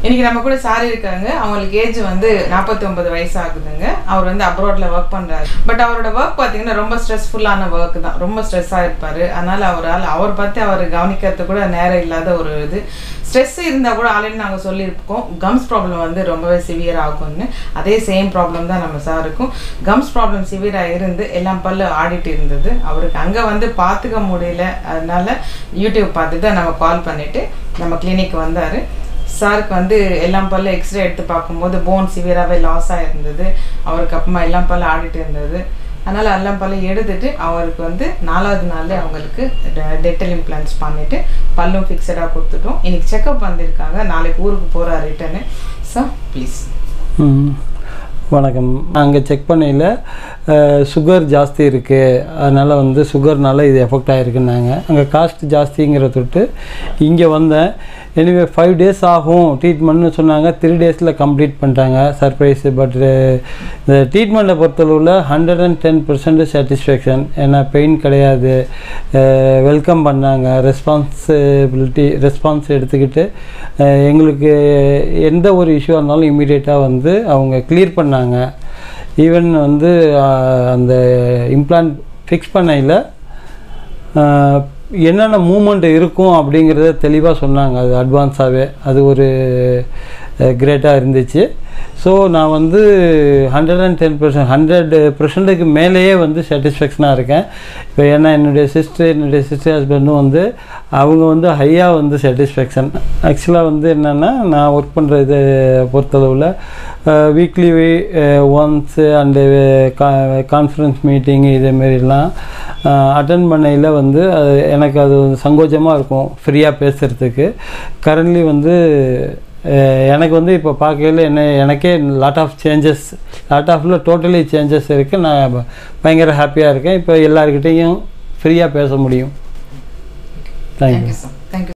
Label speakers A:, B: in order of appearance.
A: இன்னைக்கு நம்ம கூட சார் இருக்காங்க அவங்களுக்கு ஏஜ் வந்து நாற்பத்தி ஒன்பது வயசு ஆகுதுங்க அவர் வந்து அப்ராட்ல ஒர்க் பண்றாரு பட் அவரோட ஒர்க் பார்த்தீங்கன்னா ரொம்ப ஸ்ட்ரெஸ்ஃபுல்லான ஒர்க் தான் ரொம்ப ஸ்ட்ரெஸ்ஸாக இருப்பாரு அதனால அவரால் அவர் பற்றி அவர் கவனிக்கிறது கூட நேரம் இல்லாத ஒரு இது ஸ்ட்ரெஸ் இருந்தால் கூட ஆல்ரெடி நாங்கள் சொல்லியிருக்கோம் கம்ஸ் ப்ராப்ளம் வந்து ரொம்பவே சிவியர் ஆகும்னு அதே சேம் ப்ராப்ளம் தான் நம்ம சாருக்கும் கம்ஸ் ப்ராப்ளம் சிவியராக இருந்து எல்லாம் பல்லு ஆடிட்டு இருந்தது அவருக்கு அங்கே வந்து பார்த்துக்க முடியல அதனால யூடியூப் பார்த்து தான் நம்ம கால் பண்ணிட்டு நம்ம கிளினிக் வந்தார் சாருக்கு வந்து எல்லாம் பல்ல எக்ஸ்ரே எடுத்து பார்க்கும்போது போன் சிவியராகவே லாஸ் ஆகிருந்தது அவருக்கு அப்புறமா எல்லாம் பல்ல ஆடிட்டு இருந்தது அதனால் எல்லாம் பல்ல எடுத்துட்டு அவருக்கு வந்து நாலாவது நாள்ல அவங்களுக்கு டெட்டல் இம்ப்ளான்ஸ் பண்ணிட்டு பல்லும் ஃபிக்ஸடாக கொடுத்துட்டோம் இன்னைக்கு செக்கப் வந்திருக்காங்க நாளைக்கு ஊருக்கு போகிறார் ரிட்டர்னு சார் ப்ளீஸ்
B: ம். வணக்கம் அங்கே செக் பண்ணையில் சுகர் ஜாஸ்தி இருக்குது அதனால் வந்து சுகர்னால இது எஃபெக்ட் ஆகிருக்குன்னாங்க அங்கே காஸ்ட் ஜாஸ்திங்கிற தொட்டு இங்கே வந்தேன் எனிவே ஃபைவ் டேஸ் ஆகும் ட்ரீட்மெண்ட்னு சொன்னாங்க த்ரீ டேஸில் கம்ப்ளீட் பண்ணிட்டாங்க சர்ப்ரைஸு பட் இந்த ட்ரீட்மெண்ட்டை பொறுத்தளவில் hundred and ten percent satisfaction ஏன்னா பெயின் கிடையாது வெல்கம் பண்ணாங்க ரெஸ்பான்சிபிலிட்டி ரெஸ்பான்ஸ் எடுத்துக்கிட்டு அஹ், எங்களுக்கு எந்த ஒரு இஷ்யூவாக இருந்தாலும் இமீடியட்டாக வந்து அவங்க கிளியர் பண்ணாங்க ஈவன் வந்து அஹ், அந்த இம்ப்ளான்ட் ஃபிக்ஸ் பண்ணையில் என்னென்ன மூமெண்ட் இருக்கும் அப்படிங்கிறத தெளிவாக சொன்னாங்க அது அட்வான்ஸாகவே அது ஒரு கிரேட்டாக இருந்துச்சு ஸோ நான் வந்து hundred and ten percent hundred பர்சன்ட்டுக்கு மேலேயே வந்து சாட்டிஸ்ஃபேக்ஷனாக இருக்கேன் இப்போ ஏன்னா என்னுடைய சிஸ்டர் என்னுடைய சிஸ்டர் ஹஸ்பண்டும் வந்து அவங்க வந்து ஹையாக வந்து சாட்டிஸ்ஃபேக்ஷன் ஆக்சுவலாக வந்து என்னென்னா நான் ஒர்க் பண்ணுற இதை பொறுத்தளவில் weekly once and conference meeting இதேமாரிலாம் அட்டன் பண்ணையில் வந்து அது எனக்கு அது சங்கோஜமாக இருக்கும் ஃப்ரீயாக பேசுகிறதுக்கு கரண்ட்லி வந்து அஹ், எனக்கு வந்து இப்போ பார்க்கையில் என்ன எனக்கே லாட் ஆஃப் சேஞ்சஸ் லாட் ஆஃப்ல டோட்டலி சேஞ்சஸ் இருக்குது நான் பயங்கர ஹாப்பியாக இருக்கேன் இப்போ எல்லாருக்கிட்டேயும் ஃப்ரீயாக பேச முடியும் தேங்க்யூ
A: தேங்க்யூ சார் தேங்க்யூ